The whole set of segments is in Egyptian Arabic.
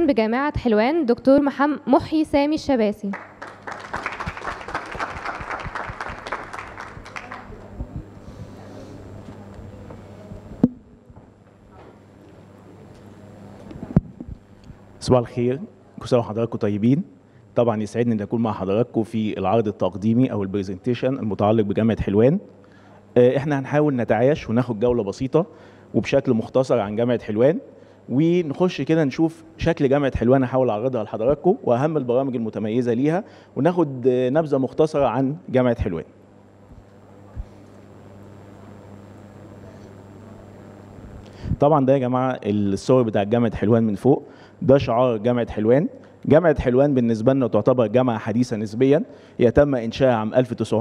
بجامعة حلوان دكتور محمد محيي سامي الشباسي صباح الخير كل سنه وحضراتكم طيبين طبعا يسعدني ان اكون مع حضراتكم في العرض التقديمي او البرزنتيشن المتعلق بجامعه حلوان آه، احنا هنحاول نتعايش وناخد جوله بسيطه وبشكل مختصر عن جامعه حلوان ونخش كده نشوف شكل جامعه حلوان هحاول اعرضها لحضراتكم واهم البرامج المتميزه ليها وناخد آه، نبذه مختصره عن جامعه حلوان طبعا ده يا جماعه الصور بتاع جامعه حلوان من فوق ده شعار جامعه حلوان جامعه حلوان بالنسبه لنا تعتبر جامعه حديثه نسبيا هي تم انشائها عام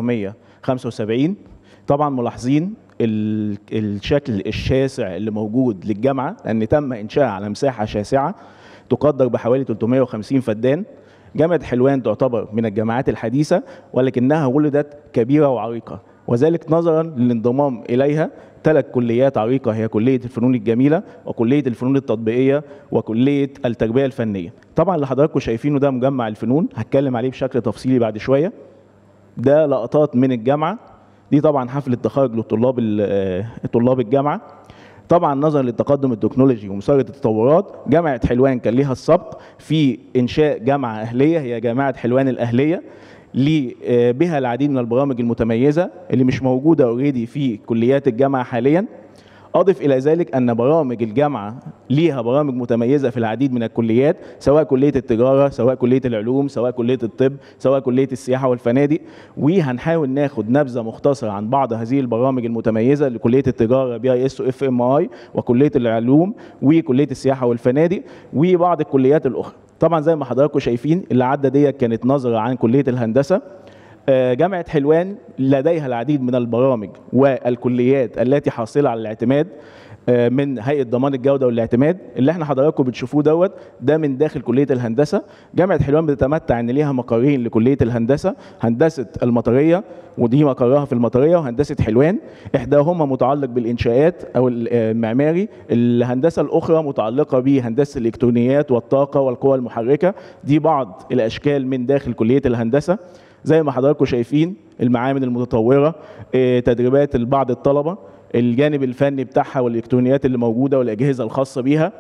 1975 طبعا ملاحظين ال- الشكل الشاسع اللي موجود للجامعه لان تم انشائها على مساحه شاسعه تقدر بحوالي 350 فدان جامعه حلوان تعتبر من الجامعات الحديثه ولكنها ولدت كبيره وعريقه وذلك نظرا للانضمام اليها ثلاث كليات عريقه هي كليه الفنون الجميله وكليه الفنون التطبيقيه وكليه التربيه الفنيه طبعا اللي حضراتكم شايفينه ده مجمع الفنون هتكلم عليه بشكل تفصيلي بعد شويه ده لقطات من الجامعه دي طبعا حفله تخرج لطلاب ال- آه، طلاب الجامعه طبعا نظرا للتقدم التكنولوجي ومسارة التطورات جامعة حلوان كان ليها السبق في إنشاء جامعة أهلية هي جامعة حلوان الأهلية لي آه، بها العديد من البرامج المتميزة اللي مش موجودة اوريدي في كليات الجامعة حاليا أضف إلى ذلك أن برامج الجامعة ليها برامج متميزة في العديد من الكليات سواء كلية التجارة سواء كلية العلوم سواء كلية الطب سواء كلية السياحة والفنادق وهنحاول ناخد نبذة مختصرة عن بعض هذه البرامج المتميزة لكلية التجارة بي اي اس واف ام اي وكلية العلوم وكلية السياحة والفنادق وبعض الكليات الأخرى طبعا زي ما حضراتكم شايفين اللي عدى ديت كانت نظرة عن كلية الهندسة آه، جامعة حلوان لديها العديد من البرامج والكليات التي حاصلة على الاعتماد آه، من هيئة ضمان الجودة والاعتماد اللي احنا حضراتكم بتشوفوه دوت ده من داخل كلية الهندسة جامعة حلوان بتتمتع ان ليها مقرين لكلية الهندسة هندسة المطرية ودي مقرها في المطرية وهندسة حلوان احداهما متعلق بالانشاءات او المعماري الهندسة الاخرى متعلقة بهندسة الالكترونيات والطاقة والقوى المحركة دي بعض الاشكال من داخل كلية الهندسة زي ما حضراتكم شايفين المعامل المتطوره آه، تدريبات بعض الطلبه الجانب الفني بتاعها والالكترونيات اللي موجوده والاجهزه الخاصه بيها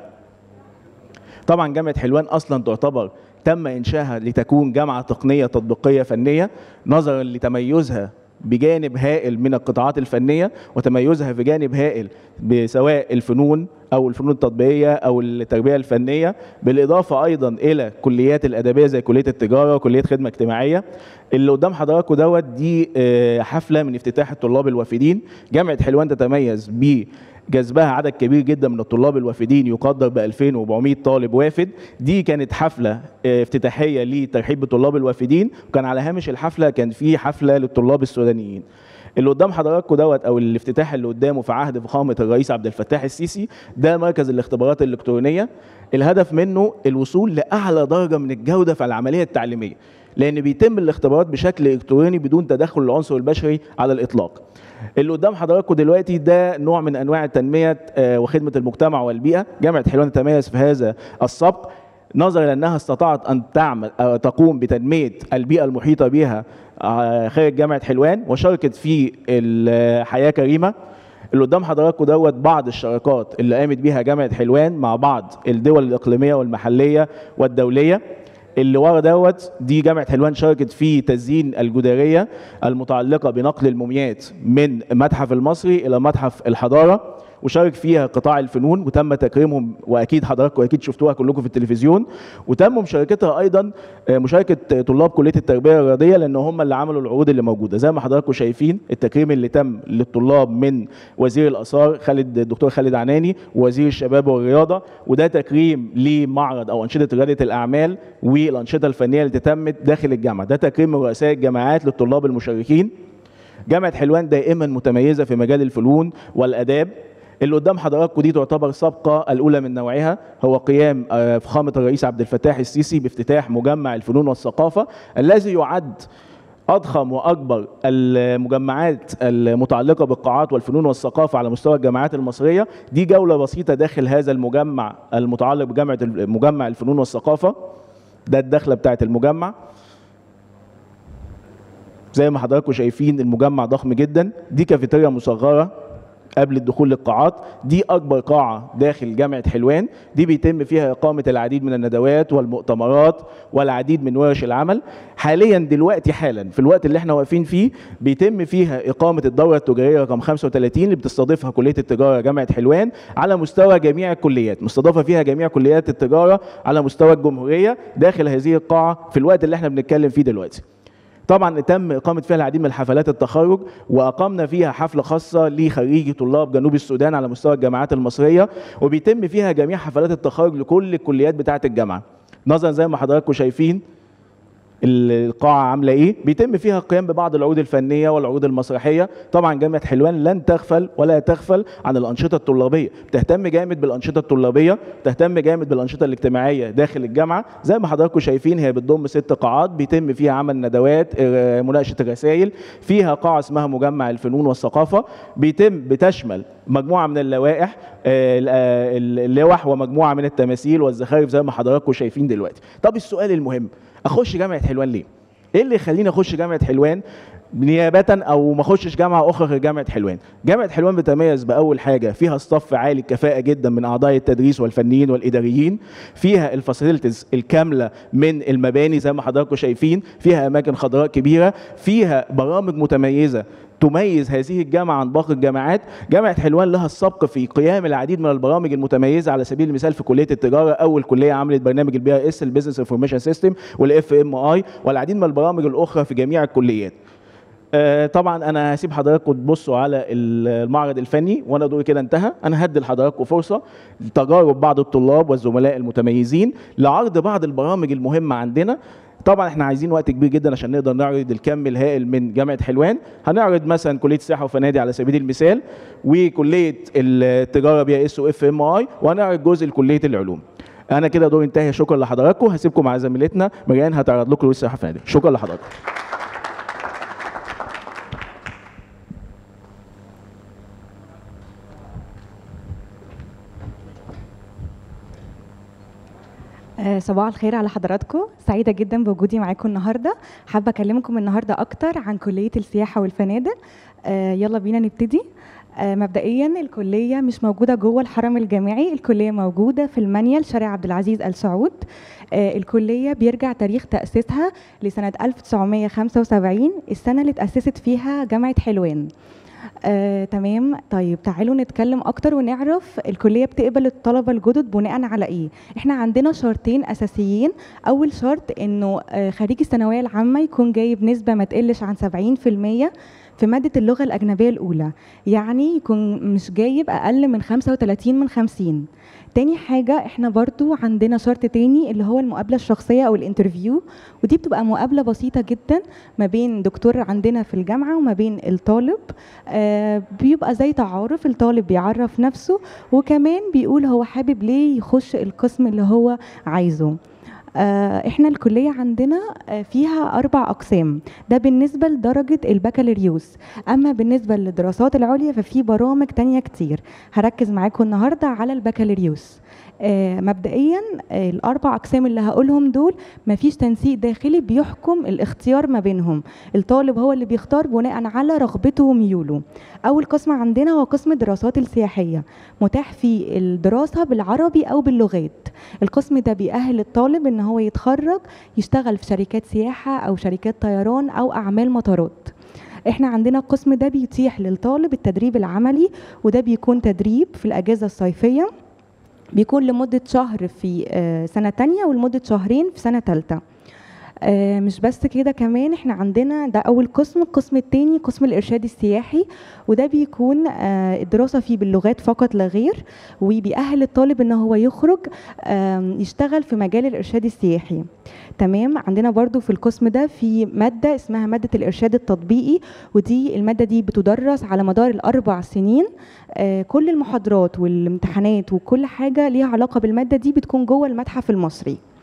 طبعا جامعه حلوان اصلا تعتبر تم انشائها لتكون جامعه تقنيه تطبيقيه فنيه نظرا لتميزها بجانب هائل من القطاعات الفنيه وتميزها في جانب هائل بسواء الفنون او الفنون التطبيقيه او التربيه الفنيه بالاضافه ايضا الى كليات الادبيه زي كليه التجاره وكليه خدمه اجتماعيه اللي قدام حضراتكم دوت دي آه، حفله من افتتاح الطلاب الوافدين جامعه حلوان تتميز ب جذبها عدد كبير جدا من الطلاب الوافدين يقدر ب 2400 طالب وافد دي كانت حفله آه، افتتاحيه لترحيب بطلاب الوافدين وكان على هامش الحفله كان في حفله للطلاب السودانيين اللي قدام حضراتكم دوت او الافتتاح اللي قدامه في عهد فخامه الرئيس عبد الفتاح السيسي ده مركز الاختبارات الالكترونيه الهدف منه الوصول لاعلى درجه من الجوده في العمليه التعليميه لان بيتم الاختبارات بشكل الكتروني بدون تدخل العنصر البشري على الاطلاق اللي قدام حضراتكم دلوقتي ده نوع من انواع تنميه آه، وخدمه المجتمع والبيئه جامعه حلوان تتميز في هذا السبق نظرا لانها استطاعت ان تعمل أو تقوم بتنميه البيئه المحيطه بها آه، خارج جامعه حلوان وشاركت في الحياه كريمه اللي قدام حضراتكم دوت بعض الشراكات اللي قامت بيها جامعه حلوان مع بعض الدول الاقليميه والمحليه والدوليه اللي ورا دوت دي جامعه حلوان شاركت في تزيين الجداريه المتعلقه بنقل الموميات من المتحف المصري الى متحف الحضاره وشارك فيها قطاع الفنون وتم تكريمهم واكيد حضراتكم اكيد شفتوها كلكم في التلفزيون وتم مشاركتها ايضا آه، مشاركه طلاب كليه التربيه الرياضيه لان هم اللي عملوا العروض اللي موجوده زي ما حضراتكم شايفين التكريم اللي تم للطلاب من وزير الاثار خالد الدكتور خالد عناني ووزير الشباب والرياضه وده تكريم لمعرض او انشطه رياده الاعمال والانشطه الفنيه اللي تمت داخل الجامعه ده تكريم من رؤساء الجامعات للطلاب المشاركين جامعه حلوان دائما متميزه في مجال الفنون والاداب اللي قدام حضراتكم دي تعتبر سابقه الاولى من نوعها هو قيام آه، فخامه الرئيس عبد الفتاح السيسي بافتتاح مجمع الفنون والثقافه الذي يعد اضخم واكبر المجمعات المتعلقه بالقاعات والفنون والثقافه على مستوى الجامعات المصريه دي جوله بسيطه داخل هذا المجمع المتعلق بجامعه مجمع الفنون والثقافه ده الدخله بتاعه المجمع زي ما حضراتكم شايفين المجمع ضخم جدا دي كافيتيريا مصغره قبل الدخول للقاعات دي اكبر قاعه داخل جامعه حلوان دي بيتم فيها اقامه العديد من الندوات والمؤتمرات والعديد من ورش العمل حاليا دلوقتي حالا في الوقت اللي احنا واقفين فيه بيتم فيها اقامه الدوره التجاريه رقم 35 اللي بتستضيفها كليه التجاره جامعه حلوان على مستوى جميع الكليات مستضافه فيها جميع كليات التجاره على مستوى الجمهوريه داخل هذه القاعه في الوقت اللي احنا بنتكلم فيه دلوقتي طبعا تم اقامه فيها العديد من حفلات التخرج واقمنا فيها حفله خاصه لخريجي طلاب جنوب السودان على مستوى الجامعات المصريه وبيتم فيها جميع حفلات التخرج لكل الكليات بتاعه الجامعه نظرا زي ما حضراتكم شايفين القاعة عاملة إيه؟ بيتم فيها القيام ببعض العروض الفنية والعروض المسرحية، طبعا جامعة حلوان لن تغفل ولا تغفل عن الأنشطة الطلابية، بتهتم جامد بالأنشطة الطلابية، تهتم جامد بالأنشطة الاجتماعية داخل الجامعة، زي ما حضراتكم شايفين هي بتضم ست قاعات بيتم فيها عمل ندوات، آه، مناقشة الرسائل، فيها قاعة اسمها مجمع الفنون والثقافة، بيتم بتشمل مجموعة من اللوائح آه، آه، اللوح ومجموعة من التماثيل والزخارف زي ما حضراتكم شايفين دلوقتي. طب السؤال المهم اخش جامعه حلوان ليه ايه اللي يخليني اخش جامعه حلوان نيابة او ما اخشش جامعة اخرى غير جامعة حلوان. جامعة حلوان بتتميز باول حاجة فيها صف عالي الكفاءة جدا من اعضاء التدريس والفنيين والاداريين، فيها الفاسيلتيز الكاملة من المباني زي ما حضراتكم شايفين، فيها اماكن خضراء كبيرة، فيها برامج متميزة تميز هذه الجامعة عن باقي الجامعات جامعة حلوان لها السبق في قيام العديد من البرامج المتميزة على سبيل المثال في كلية التجارة أول كلية عملت برنامج البي اي اس البيزنس انفورميشن سيستم والاف ام اي والعديد من البرامج الأخرى في جميع الكليات آه، طبعا انا هسيب حضراتكم تبصوا على المعرض الفني وانا دوري كده انتهى انا هدي لحضراتكم فرصه لتجارب بعض الطلاب والزملاء المتميزين لعرض بعض البرامج المهمه عندنا طبعا احنا عايزين وقت كبير جدا عشان نقدر نعرض الكم الهائل من جامعه حلوان هنعرض مثلا كليه سياحه وفنادق على سبيل المثال وكليه التجاره بي اس واف ام اي وهنعرض جزء لكليه العلوم انا كده دوري انتهى شكرا لحضراتكم هسيبكم مع زميلتنا مريان هتعرض لكم كليه سياحه وفنادق شكرا لحضراتكم آه، صباح الخير على حضراتكم سعيدة جدا بوجودي معاكم النهاردة حابة أكلمكم النهاردة أكتر عن كلية السياحة والفنادق آه، يلا بينا نبتدي آه، مبدئيا الكلية مش موجودة جوه الحرم الجامعي الكلية موجودة في المنيل شارع عبد العزيز آل سعود آه، الكلية بيرجع تاريخ تأسيسها لسنة 1975 السنة اللي تأسست فيها جامعة حلوان آه، تمام طيب تعالوا نتكلم اكتر ونعرف الكليه بتقبل الطلبه الجدد بناء على ايه احنا عندنا شرطين اساسيين اول شرط انه آه، خريج الثانويه العامه يكون جايب نسبه ما تقلش عن 70% في مادة اللغة الأجنبية الأولى يعني يكون مش جايب أقل من 35 من 50 تاني حاجة احنا برضو عندنا شرط تاني اللي هو المقابلة الشخصية أو الانترفيو ودي بتبقى مقابلة بسيطة جدا ما بين دكتور عندنا في الجامعة وما بين الطالب آه بيبقى زي تعارف الطالب بيعرف نفسه وكمان بيقول هو حابب ليه يخش القسم اللي هو عايزه آه، احنا الكلية عندنا آه، فيها أربع أقسام ده بالنسبة لدرجة البكالوريوس أما بالنسبة للدراسات العليا ففي برامج تانية كتير هركز معاكم النهاردة على البكالوريوس آه، مبدئيا آه، الاربع اقسام اللي هقولهم دول مفيش تنسيق داخلي بيحكم الاختيار ما بينهم الطالب هو اللي بيختار بناء على رغبته وميوله اول قسم عندنا هو قسم الدراسات السياحيه متاح فيه الدراسه بالعربي او باللغات القسم ده بيأهل الطالب ان هو يتخرج يشتغل في شركات سياحه او شركات طيران او اعمال مطارات احنا عندنا القسم ده بيتيح للطالب التدريب العملي وده بيكون تدريب في الاجازه الصيفيه بيكون لمدة شهر في آه، سنة تانية ولمدة شهرين في سنة تالتة آه، مش بس كده كمان احنا عندنا ده اول قسم القسم التاني قسم الارشاد السياحي وده بيكون آه، الدراسه فيه باللغات فقط لا غير وبيأهل الطالب ان هو يخرج آم، يشتغل في مجال الارشاد السياحي تمام عندنا برضو في القسم ده في ماده اسمها ماده الارشاد التطبيقي ودي الماده دي بتدرس على مدار الاربع سنين آه، كل المحاضرات والامتحانات وكل حاجه ليها علاقه بالماده دي بتكون جوه المتحف المصري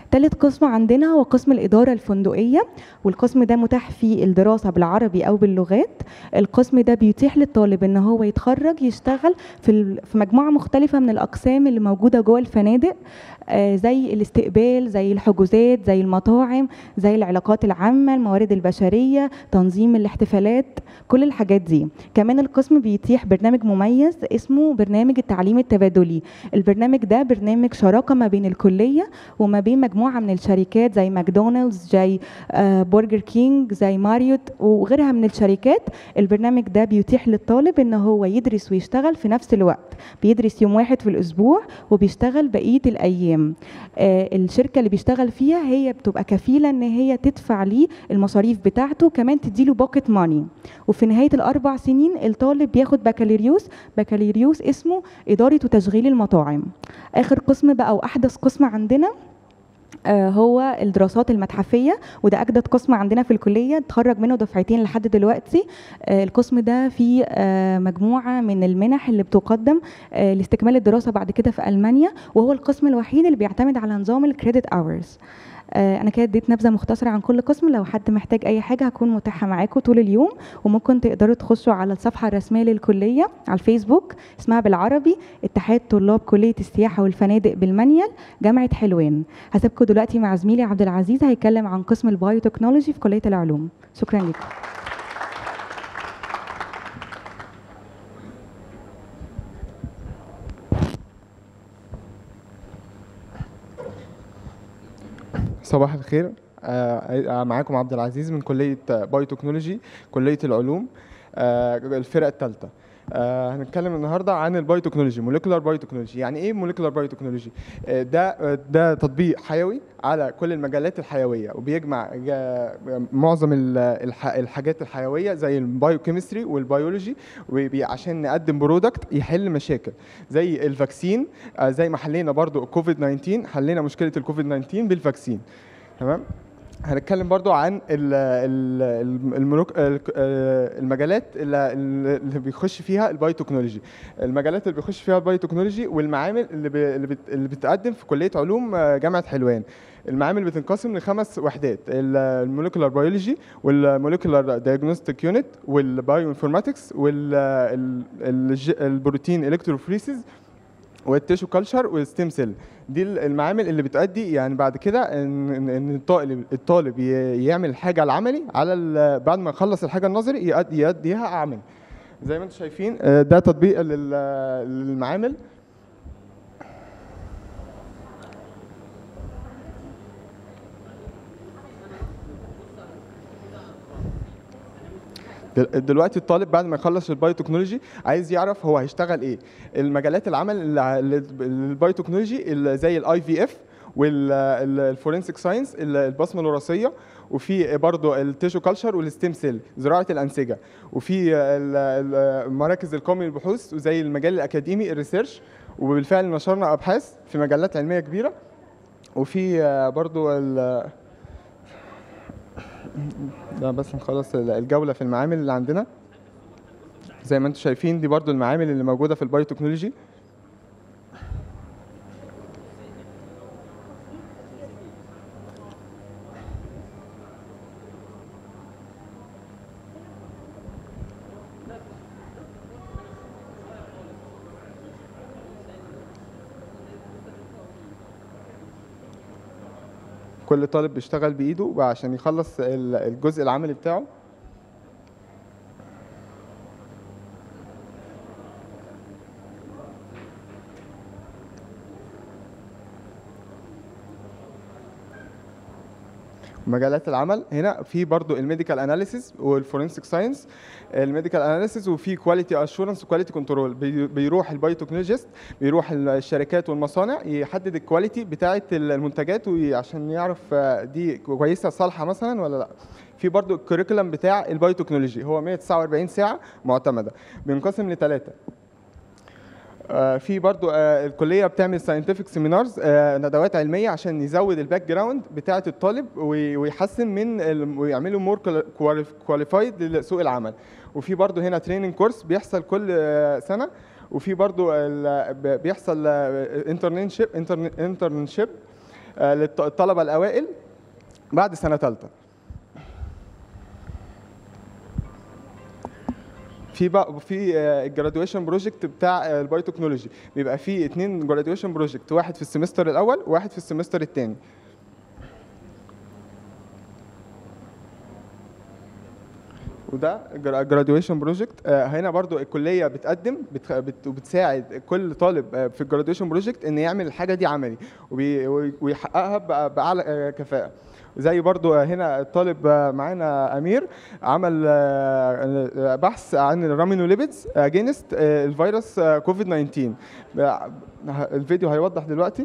تالت قسم عندنا هو قسم الإدارة الفندقية والقسم ده متاح فيه الدراسة بالعربي أو باللغات القسم ده بيتيح للطالب إن هو يتخرج يشتغل في ال- في مجموعة مختلفة من الأقسام اللي موجودة جوه الفنادق آه، زي الاستقبال زي الحجوزات زي المطاعم زي العلاقات العامة الموارد البشرية تنظيم الاحتفالات كل الحاجات دي كمان القسم بيتيح برنامج مميز اسمه برنامج التعليم التبادلي البرنامج ده برنامج شراكة ما بين الكلية وما بين مجموعة من الشركات زي ماكدونالدز زي آه، برجر كينج زي ماريوت وغيرها من الشركات البرنامج ده بيتيح للطالب ان هو يدرس ويشتغل في نفس الوقت بيدرس يوم واحد في الاسبوع وبيشتغل بقيه الايام آه، الشركه اللي بيشتغل فيها هي بتبقى كفيله ان هي تدفع ليه المصاريف بتاعته كمان تديله بوكيت ماني وفي نهايه الاربع سنين الطالب بياخد بكالوريوس بكالوريوس اسمه اداره وتشغيل المطاعم اخر قسم بقى واحدث قسم عندنا آه، هو الدراسات المتحفية وده أجدد قسم عندنا في الكلية اتخرج منه دفعتين لحد دلوقتي آه، القسم ده فيه آه، مجموعة من المنح اللي بتقدم آه، لاستكمال الدراسة بعد كده في ألمانيا وهو القسم الوحيد اللي بيعتمد على نظام الكريدت اورز انا كده اديت نبذه مختصره عن كل قسم لو حد محتاج اي حاجه هكون متاحه معاكم طول اليوم وممكن تقدروا تخشوا على الصفحه الرسميه للكليه على الفيسبوك اسمها بالعربي اتحاد طلاب كليه السياحه والفنادق بالمنيل جامعه حلوان هسيبكم دلوقتي مع زميلي عبد العزيز هيتكلم عن قسم البايوتكنولوجي في كليه العلوم شكرا لكم صباح الخير آه، معاكم عبد العزيز من كلية بايوتكنولوجي كلية العلوم آه، الفرقة الثالثة آه، هنتكلم النهارده عن البايوتكنولوجي موليكولار بايوتكنولوجي يعني ايه موليكولار بايوتكنولوجي آه، ده آه، ده تطبيق حيوي على كل المجالات الحيويه وبيجمع جا- معظم ال- الح- الحاجات الحيويه زي البايوكيمستري والبيولوجي وبي- عشان نقدم برودكت يحل مشاكل زي الفاكسين آه، زي ما حلينا برضو كوفيد 19 حلينا مشكله الكوفيد 19 بالفاكسين تمام هنتكلم برضو عن ال ال الملوك ال- آه، المجالات اللي اللي بيخش فيها البايوتكنولوجي المجالات اللي بيخش فيها البايوتكنولوجي والمعامل اللي, بي اللي, بت اللي بتقدم في كليه علوم آه، جامعه حلوان المعامل بتنقسم لخمس وحدات الموليكولار بيولوجي والموليكولار دايجنوستيك يونت والبايو انفورماتكس والبروتين الكتروفريسيس والتيشو كلتشر والستيم سيل دي المعامل اللي بتؤدي يعني بعد كده ان إن- ان الطالب الطالب ي- يعمل الحاجه العملي على ال- بعد ما يخلص الحاجه النظري يؤدي يؤديها عملي زي ما انتم شايفين آه، ده تطبيق لل- للمعامل دل- دلوقتي الطالب بعد ما يخلص البايوتكنولوجي عايز يعرف هو هيشتغل ايه المجالات العمل اللي- اللي- للبايوتكنولوجي اللي زي الاي في اف والفورنسيك ساينس البصمه الوراثيه وفي برضه التيشو كلتشر والستيم سيل زراعه الانسجه وفي ال- ال- مراكز القومي للبحوث وزي المجال الاكاديمي الريسيرش وبالفعل نشرنا ابحاث في مجلات علميه كبيره وفي آه، برضه ال- ده بس نخلص ال- الجولة في المعامل اللي عندنا زي ما انتم شايفين دي برضو المعامل اللي موجودة في البايوتكنولوجي كل طالب بيشتغل بإيده عشان يخلص ال- الجزء العملي بتاعه مجالات العمل هنا في برضو الميديكال اناليسيس والفورنسيك ساينس الميديكال اناليسيس وفي كواليتي اشورنس وكواليتي كنترول بيروح البايوتكنولوجيست بيروح الشركات والمصانع يحدد الكواليتي بتاعه المنتجات وي- عشان يعرف آه، دي كويسه صالحه مثلا ولا لا في برضو الكوريكولم بتاع البايوتكنولوجي هو 149 ساعه معتمده بينقسم لثلاثه آه، في برضو آه، الكليه بتعمل ساينتفك سيمينارز ندوات علميه عشان يزود الباك جراوند بتاعه الطالب وي- ويحسن من ال- ويعملوا مور كواليفايد لسوق العمل وفي برضو هنا تريننج كورس بيحصل كل آه، سنه وفي برضو ال- ب- بيحصل انترنشيب انترنشيب آه، للطلبه الاوائل بعد سنه ثالثه في بقى في الجراديويشن بروجكت بتاع آه، البايوتكنولوجي بيبقى فيه اتنين جراديويشن بروجكت واحد في السمستر الاول وواحد في السمستر الثاني وده جراديويشن بروجكت هنا برضو الكليه بتقدم بتخ- بت- بتساعد كل طالب آه، في الجراديويشن بروجكت ان يعمل الحاجه دي عملي وبي- وي- ويحققها بأ- باعلى آه، كفاءه زي برضو هنا الطالب آه، معانا امير عمل آه، آه، بحث عن الرامينوليبيدز اجينست الفيروس آه، كوفيد 19 ب- الفيديو هيوضح دلوقتي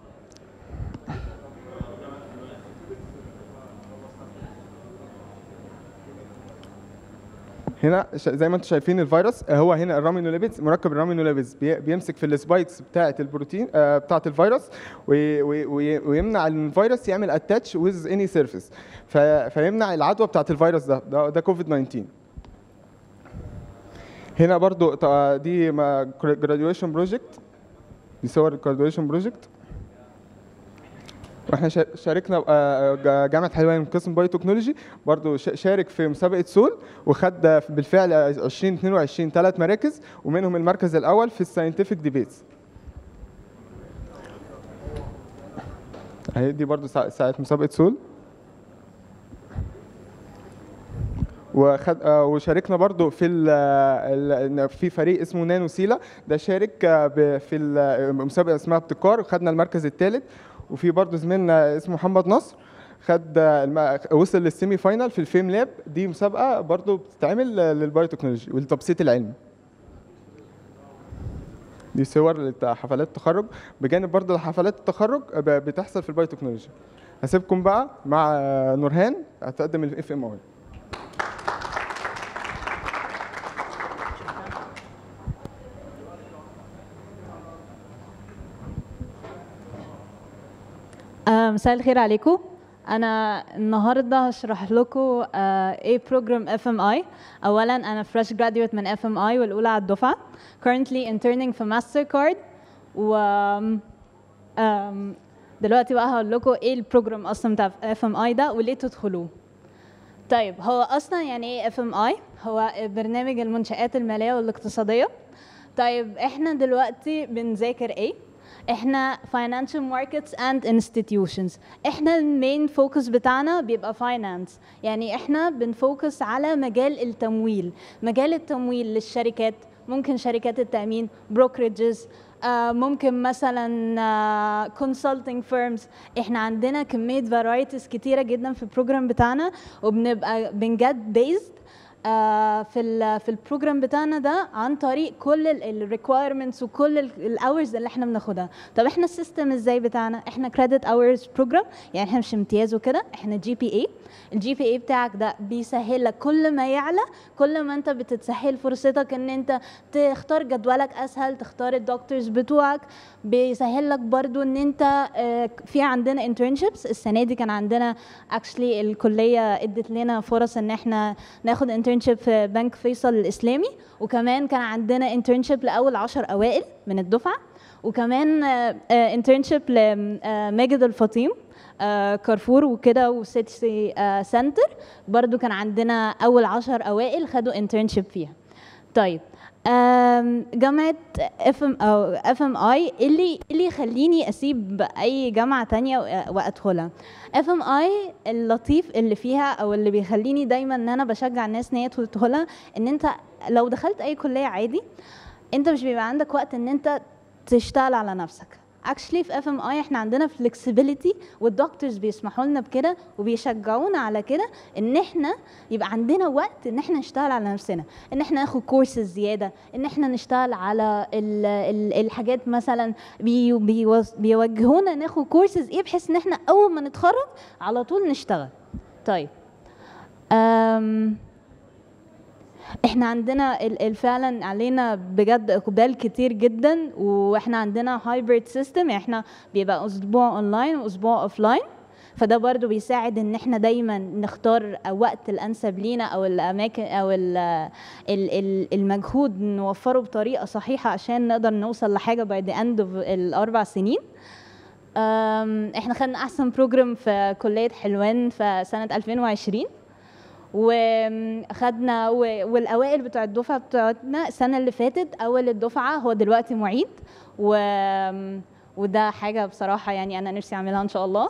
هنا ش- زي ما انتم شايفين الفيروس آه، هو هنا الرامينوليبيدز مركب الرامينوليبيدز بي- بيمسك في السبايكس بتاعه البروتين آه، بتاعه الفيروس وي- وي- وي- ويمنع ان الفيروس يعمل اتاتش ويز اني سيرفيس فيمنع العدوى بتاعه الفيروس ده ده, ده كوفيد 19 هنا برضو ط- دي جراديويشن بروجكت دي صور الجراديويشن بروجكت واحنا شا- شاركنا آه، جا- جامعه حلوان قسم بايو تكنولوجي برضو شا- شارك في مسابقه سول وخد بالفعل 2022 ثلاث مراكز ومنهم المركز الاول في الساينتفك ديبيتس اهي دي برضو ساعة ساعة مسابقه سول وخد آه، وشاركنا برضو في ال ال في فريق اسمه نانو سيلا ده شارك آه، ب- في ال- مسابقه اسمها ابتكار وخدنا المركز الثالث وفي برضو زميلنا اسمه محمد نصر خد آه، الم- وصل للسيمي فاينال في الفيم لاب دي مسابقه برضو بتتعمل آه، للبايوتكنولوجي والتبسيط العلمي دي صور لت- حفلات التخرج بجانب برضو حفلات التخرج ب- بتحصل في البايوتكنولوجي هسيبكم بقى مع آه، نورهان هتقدم الاف ام اي آه، مساء الخير عليكم انا النهارده هشرح لكم آه، ايه بروجرام اف ام اي اولا انا فريش جراديويت من اف ام اي والاولى على الدفعه currently interning في ماستر كارد و آم، دلوقتي بقى هقول لكم ايه البروجرام اصلا بتاع اف ام اي ده وليه تدخلوه طيب هو اصلا يعني ايه اف ام اي هو برنامج المنشآت الماليه والاقتصاديه طيب احنا دلوقتي بنذاكر ايه احنا financial markets and institutions احنا المين فوكس بتاعنا بيبقى finance يعني احنا بنفوكس على مجال التمويل مجال التمويل للشركات ممكن شركات التأمين brokerages آه، ممكن مثلا آه، consulting firms احنا عندنا كمية varieties كتيرة جدا في البروجرام بتاعنا وبنبقى بنجد based آه، في ال في البروجرام بتاعنا ده عن طريق كل الريكويرمنتس وكل الاورز اللي احنا بناخدها طب احنا السيستم ازاي بتاعنا احنا كريدت اورز بروجرام يعني احنا مش امتياز وكده احنا جي بي اي الجي بي اي بتاعك ده بيسهل لك كل ما يعلى كل ما انت بتتسهل فرصتك ان انت تختار جدولك اسهل تختار الدكتورز بتوعك بيسهل لك برضو ان انت آه، في عندنا انترنشيبس السنه دي كان عندنا اكشلي الكليه ادت لنا فرص ان احنا ناخد انترنشيب في بنك فيصل الاسلامي وكمان كان عندنا انترنشيب لاول عشر اوائل من الدفعه وكمان انترنشيب لماجد الفطيم آه، كارفور وكده وسيتي آه، سنتر برضو كان عندنا اول عشر اوائل خدوا انترنشيب فيها طيب آم، جامعة اف ام او اف ام اي اللي اللي يخليني اسيب اي جامعة تانية وأ- وادخلها اف ام اي اللطيف اللي فيها او اللي بيخليني دايما ان انا بشجع الناس ان هي تدخلها ان انت لو دخلت اي كلية عادي انت مش بيبقى عندك وقت ان انت تشتغل على نفسك اكشلي في اف ام اي احنا عندنا فلكسبيليتي والدكتورز بيسمحوا لنا بكده وبيشجعونا على كده ان احنا يبقى عندنا وقت ان احنا نشتغل على نفسنا ان احنا ناخد كورسز زياده ان احنا نشتغل على ال ال الحاجات مثلا بي بيوز- بيوجهونا ناخد كورسز ايه بحيث ان احنا اول ما نتخرج على طول نشتغل طيب أم احنا عندنا ال- ال- فعلا علينا بجد اقبال كتير جدا واحنا عندنا هايبريد سيستم يعني احنا بيبقى اسبوع اونلاين واسبوع اوفلاين فده برضو بيساعد ان احنا دايما نختار وقت الانسب لينا او الاماكن او ال ال ال المجهود نوفره بطريقه صحيحه عشان نقدر نوصل لحاجه باي ذا اند الاربع سنين أم، احنا خدنا احسن بروجرام في كليه حلوان في سنه 2020 وخدنا و- والاوائل بتوع الدفعه بتاعتنا السنه اللي فاتت اول الدفعه هو دلوقتي معيد و وده حاجه بصراحه يعني انا نفسي اعملها ان شاء الله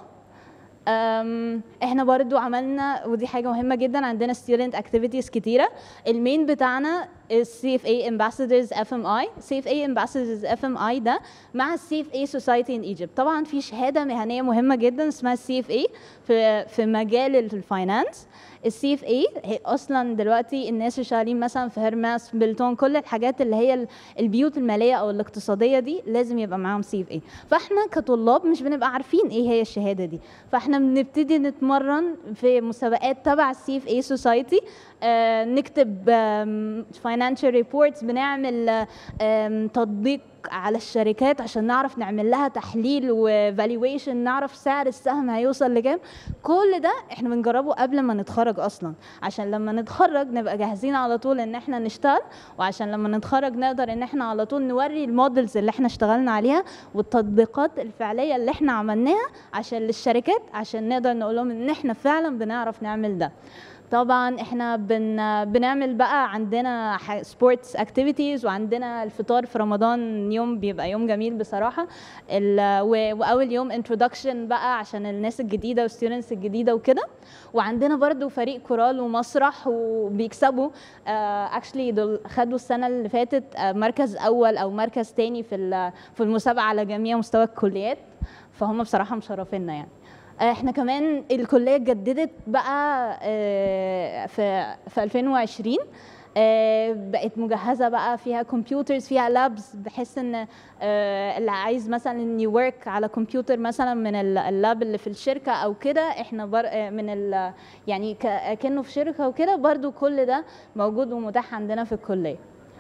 أم، احنا برضو عملنا ودي حاجه مهمه جدا عندنا student activities كتيره المين بتاعنا السي اف اي ambassadors اف ام اي سي اف اي ambassadors اف ام اي ده مع السي اف اي society in Egypt طبعا في شهاده مهنيه مهمه جدا اسمها السي اف اي في في مجال الفاينانس السي اف اي هي اصلا دلوقتي الناس اللي شغالين مثلا في هيرماس بلتون كل الحاجات اللي هي ال- البيوت الماليه او الاقتصاديه دي لازم يبقى معاهم سي اف اي فاحنا كطلاب مش بنبقى عارفين ايه هي الشهاده دي فاحنا بنبتدي نتمرن في مسابقات تبع السي اف اي سوسايتي نكتب فاينانشال ريبورتس بنعمل آم، تطبيق على الشركات عشان نعرف نعمل لها تحليل وفالويشن نعرف سعر السهم هيوصل لكام كل ده احنا بنجربه قبل ما نتخرج اصلا عشان لما نتخرج نبقى جاهزين على طول ان احنا نشتغل وعشان لما نتخرج نقدر ان احنا على طول نوري المودلز اللي احنا اشتغلنا عليها والتطبيقات الفعليه اللي احنا عملناها عشان للشركات عشان نقدر نقول لهم ان احنا فعلا بنعرف نعمل ده طبعا احنا بن بنعمل بقى عندنا سبورتس اكتيفيتيز وعندنا الفطار في رمضان يوم بيبقى يوم جميل بصراحه ال- و- واول يوم انترودكشن بقى عشان الناس الجديده والستودنتس الجديده وكده وعندنا برضو فريق كورال ومسرح وبيكسبوا اكشلي دول خدوا السنه اللي فاتت آه، مركز اول او مركز تاني في ال- في المسابقه على جميع مستوى الكليات فهم بصراحه مشرفينا يعني احنا كمان الكليه اتجددت بقى آه، في في 2020 آه، بقت مجهزه بقى فيها كمبيوترز فيها لابس بحيث ان آه، اللي عايز مثلا يورك على كمبيوتر مثلا من ال- اللاب اللي في الشركه او كده احنا بر آه، من ال يعني ك- كانه في شركه وكده برضو كل ده موجود ومتاح عندنا في الكليه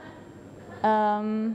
أم،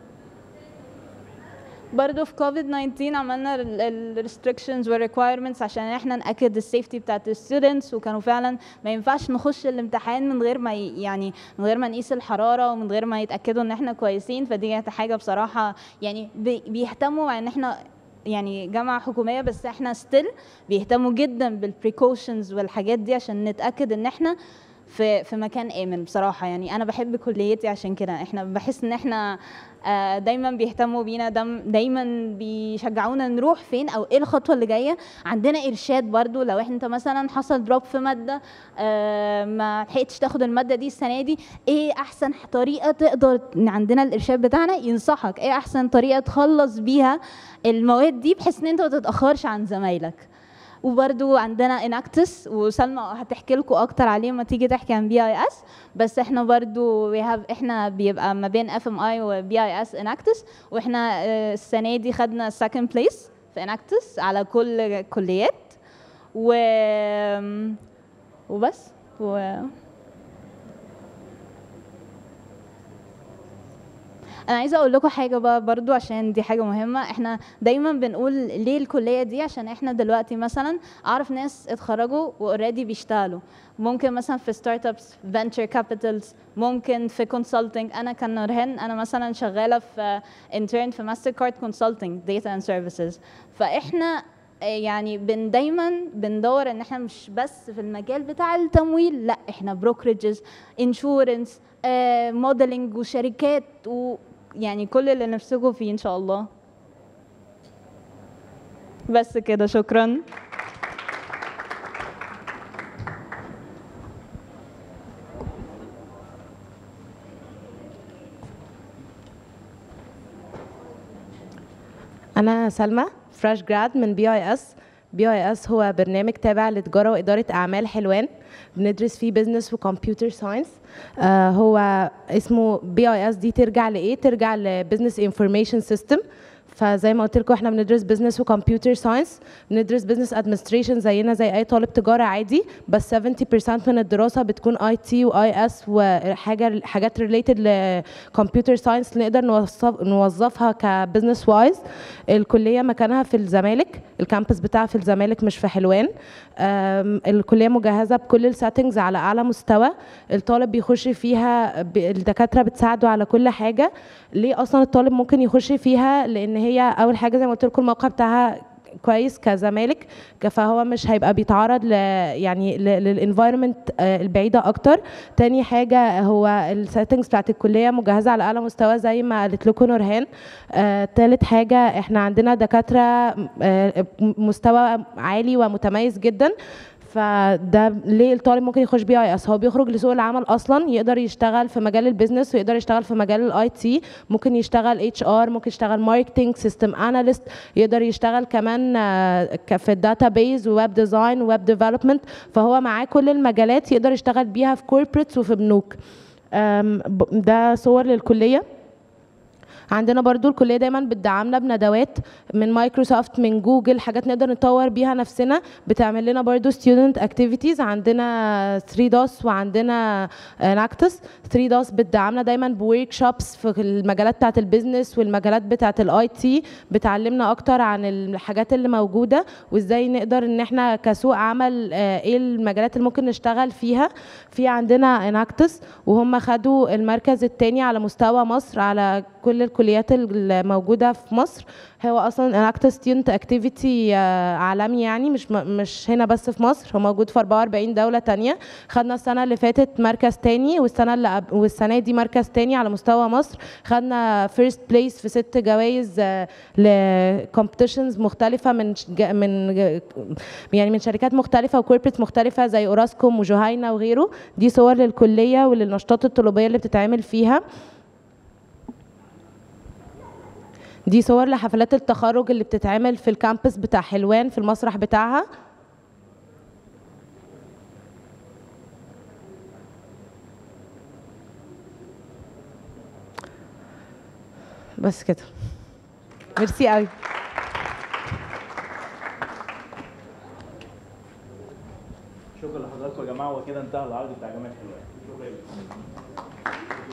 برضه في كوفيد 19 عملنا الريستريكشنز والريكوايرمنتس عشان احنا ناكد السيفتي بتاعت الستودنتس وكانوا فعلا ما ينفعش نخش الامتحان من غير ما ي- يعني من غير ما نقيس الحراره ومن غير ما يتاكدوا ان احنا كويسين فدي كانت حاجه بصراحه يعني بي- بيهتموا مع ان احنا يعني جامعه حكوميه بس احنا ستيل بيهتموا جدا بالبريكوشنز والحاجات دي عشان نتاكد ان احنا في في مكان امن بصراحه يعني انا بحب كليتي عشان كده احنا بحس ان احنا آه، دايما بيهتموا بينا دم دايما بيشجعونا نروح فين او ايه الخطوه اللي جايه عندنا ارشاد برضو لو انت مثلا حصل دروب في ماده آه، ما لحقتش تاخد الماده دي السنه دي ايه احسن طريقه تقدر إن عندنا الارشاد بتاعنا ينصحك ايه احسن طريقه تخلص بيها المواد دي بحيث ان انت ما تتاخرش عن زمايلك وبرده عندنا اناكتس وسلمى هتحكي لكم اكتر عليه لما تيجي تحكي عن بي اي اس بس احنا برضو we have احنا بيبقى ما بين اف ام اي وبي اي اس اناكتس واحنا آه، السنه دي خدنا second بليس في اناكتس على كل الكليات و وبس و... انا عايزه اقول لكم حاجه بقى برضو عشان دي حاجه مهمه احنا دايما بنقول ليه الكليه دي عشان احنا دلوقتي مثلا اعرف ناس اتخرجوا واوريدي بيشتغلوا ممكن مثلا في ستارت ابس فينتشر كابيتالز ممكن في كونسلتنج انا كان نورهان انا مثلا شغاله في انترن في ماستر كارد كونسلتنج داتا اند سيرفيسز فاحنا يعني بن دايما بندور ان احنا مش بس في المجال بتاع التمويل لا احنا بروكريجز انشورنس موديلنج وشركات ويعني كل اللي نفسكم فيه ان شاء الله بس كده شكرا أنا سلمى فريش جراد من بي اي اس بي اي اس هو برنامج تابع لتجارة وإدارة أعمال حلوان بندرس فيه بزنس وكمبيوتر ساينس هو اسمه بي اي اس دي ترجع لإيه؟ ترجع لبزنس انفورميشن سيستم فزي ما قلت لكم احنا بندرس بزنس وكمبيوتر ساينس بندرس بزنس ادمنستريشن زينا زي اي طالب تجاره عادي بس 70% من الدراسه بتكون اي تي واي اس وحاجه حاجات ريليتد لكمبيوتر ساينس نقدر نوظف نوظفها كبزنس وايز الكليه مكانها في الزمالك الكامبس بتاعها في الزمالك مش في حلوان أم، الكليه مجهزه بكل السيتنجز على اعلى مستوى الطالب بيخش فيها ب- الدكاتره بتساعده على كل حاجه ليه اصلا الطالب ممكن يخش فيها لان هي اول حاجه زي ما قلت لكم الموقع بتاعها كويس كزمالك ك- فهو مش هيبقى بيتعرض ل يعني للانفايرمنت البعيده اكتر تاني حاجه هو السيتنجز بتاعت الكليه مجهزه على اعلى مستوى زي ما قالت لكم نورهان آه، تالت حاجه احنا عندنا دكاتره آه، مستوى عالي ومتميز جدا فده ليه الطالب ممكن يخش بي اي اس هو بيخرج لسوق العمل اصلا يقدر يشتغل في مجال البيزنس ويقدر يشتغل في مجال الاي تي ممكن يشتغل اتش ار ممكن يشتغل ماركتنج سيستم اناليست يقدر يشتغل كمان آه، ك- في الداتا بيز وويب ديزاين وويب ديفلوبمنت فهو معاه كل المجالات يقدر يشتغل بيها في كوربريتس وفي بنوك أم، ب- ده صور للكليه عندنا برضو الكليه دايما بتدعمنا بندوات من مايكروسوفت من جوجل حاجات نقدر نطور بيها نفسنا بتعمل لنا برضو ستودنت اكتيفيتيز عندنا 3 دوس وعندنا ناكتس 3 دوس بتدعمنا دايما بورك شوبس في المجالات بتاعه البيزنس والمجالات بتاعه الاي تي بتعلمنا اكتر عن الحاجات اللي موجوده وازاي نقدر ان احنا كسوق عمل آه، ايه المجالات اللي ممكن نشتغل فيها في عندنا اناكتس وهم خدوا المركز الثاني على مستوى مصر على كل الكليات الموجوده في مصر هو اصلا اناكتس ستودنت اكتيفيتي عالمي يعني مش م- مش هنا بس في مصر هو موجود في 44 دوله تانية خدنا السنه اللي فاتت مركز تاني والسنه اللي قب- والسنه دي مركز تاني على مستوى مصر خدنا فيرست بليس في ست جوائز لكومبيتيشنز مختلفه من ش- جا- من ج- يعني من شركات مختلفه وكوربريت مختلفه زي اوراسكوم وجهينه وغيره دي صور للكليه وللنشاطات الطلابيه اللي بتتعمل فيها دي صور لحفلات التخرج اللي بتتعمل في الكامبس بتاع حلوان في المسرح بتاعها بس كده ميرسي قوي شكرا لحضراتكم يا جماعه وكده انتهى العرض بتاع جامعه حلوان شكرا لكم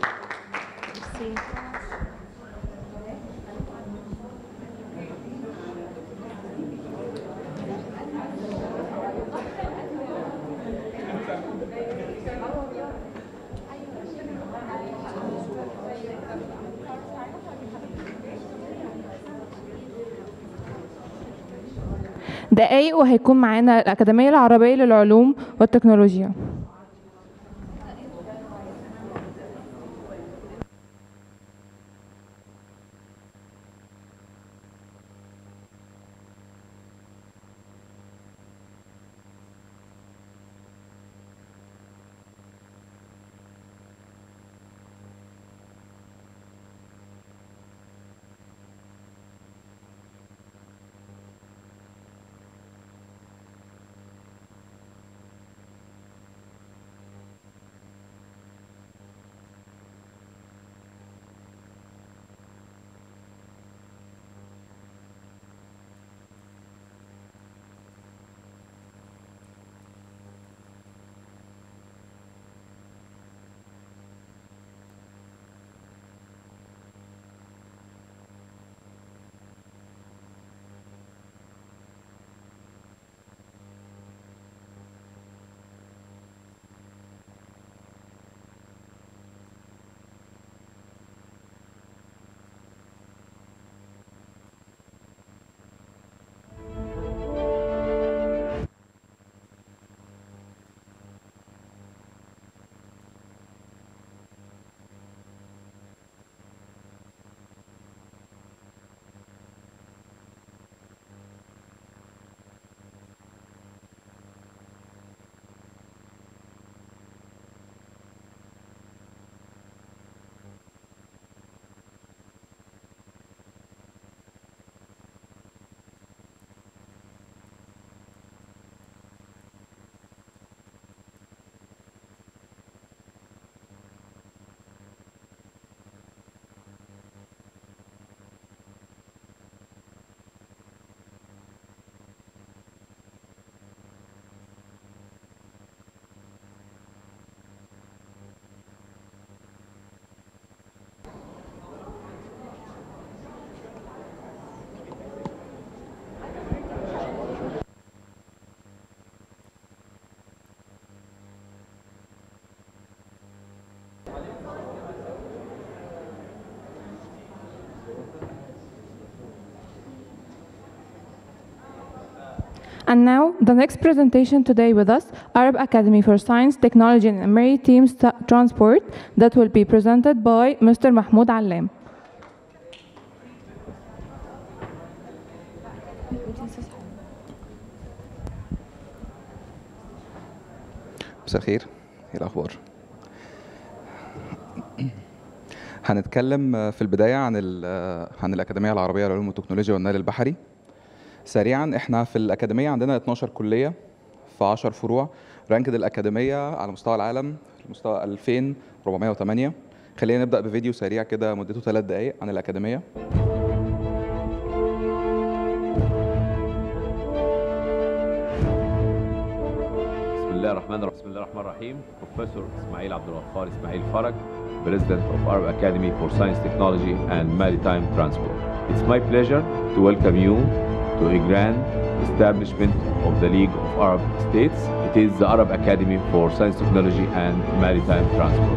دقايق وهيكون معانا الأكاديمية العربية للعلوم والتكنولوجيا And now, the next presentation today with us, Arab Academy for Science, Technology and Maritime Sta- Transport, that will be presented by Mr. Mahmoud Allam. مساء الخير ايه الاخبار هنتكلم في البدايه عن ال- عن الاكاديميه العربيه للعلوم والتكنولوجيا والنقل البحري سريعا احنا في الاكاديميه عندنا 12 كليه في 10 فروع رانكد الاكاديميه على مستوى العالم مستوى 2408 خلينا نبدا بفيديو سريع كده مدته 3 دقائق عن الاكاديميه بسم الله الرحمن الرحيم بسم الله الرحمن الرحيم بروفيسور اسماعيل عبد الغفار اسماعيل فرج President of Arab Academy for Science, Technology and Maritime Transport. It's my pleasure to welcome you to a grand establishment of the League of Arab States. It is the Arab Academy for Science, Technology and Maritime Transport.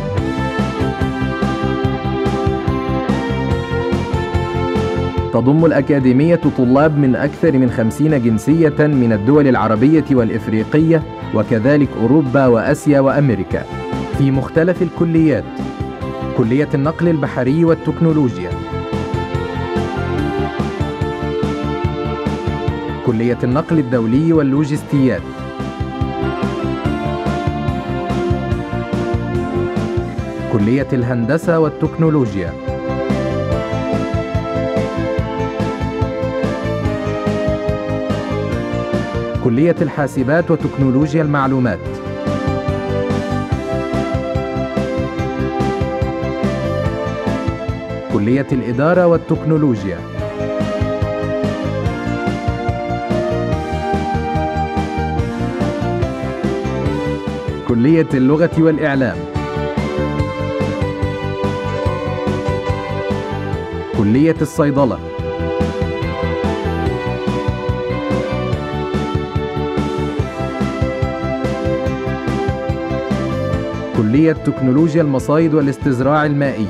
تضم الأكاديمية طلاب من أكثر من خمسين جنسية من الدول العربية والإفريقية وكذلك أوروبا وأسيا وأمريكا في مختلف الكليات كلية النقل البحري والتكنولوجيا كلية النقل الدولي واللوجستيات كلية الهندسة والتكنولوجيا كلية الحاسبات وتكنولوجيا المعلومات كلية الإدارة والتكنولوجيا كلية اللغة والإعلام كلية الصيدلة كلية تكنولوجيا المصايد والاستزراع المائي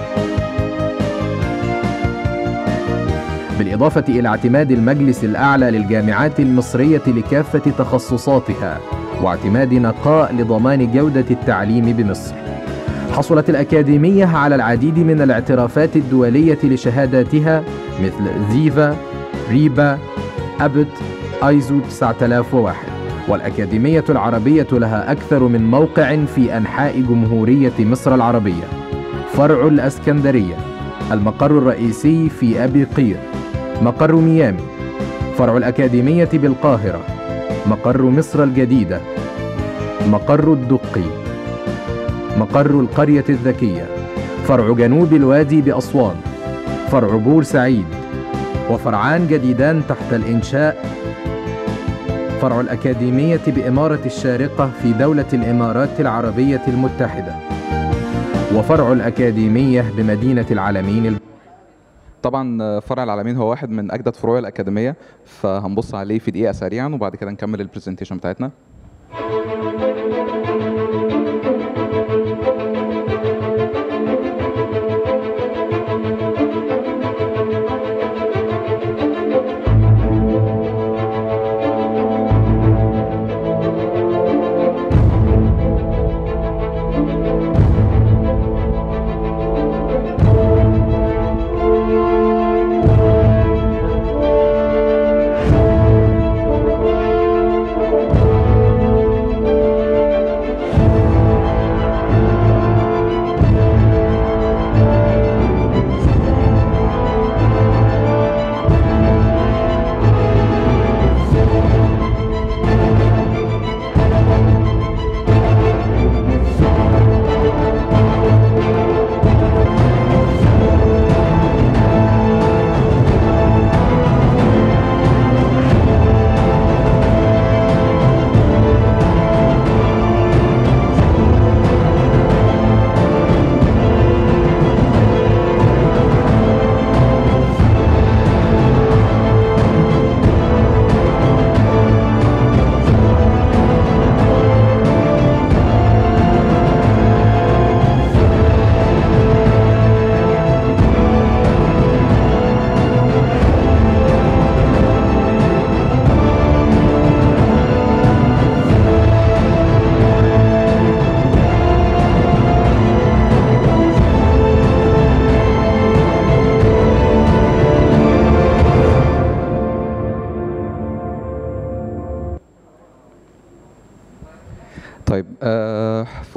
بالإضافة إلى اعتماد المجلس الأعلى للجامعات المصرية لكافة تخصصاتها واعتماد نقاء لضمان جودة التعليم بمصر حصلت الأكاديمية على العديد من الاعترافات الدولية لشهاداتها مثل زيفا، ريبا، أبت، أيزو 9001 والأكاديمية العربية لها أكثر من موقع في أنحاء جمهورية مصر العربية فرع الأسكندرية المقر الرئيسي في أبي قير مقر ميامي فرع الأكاديمية بالقاهرة مقر مصر الجديدة مقر الدقي مقر القرية الذكية فرع جنوب الوادي بأسوان فرع بورسعيد وفرعان جديدان تحت الإنشاء فرع الأكاديمية بإمارة الشارقة في دولة الإمارات العربية المتحدة وفرع الأكاديمية بمدينة العالمين الب... طبعا فرع العالمين هو واحد من اجدد فروع الاكاديميه فهنبص عليه في دقيقه سريعا وبعد كده نكمل البرزنتيشن بتاعتنا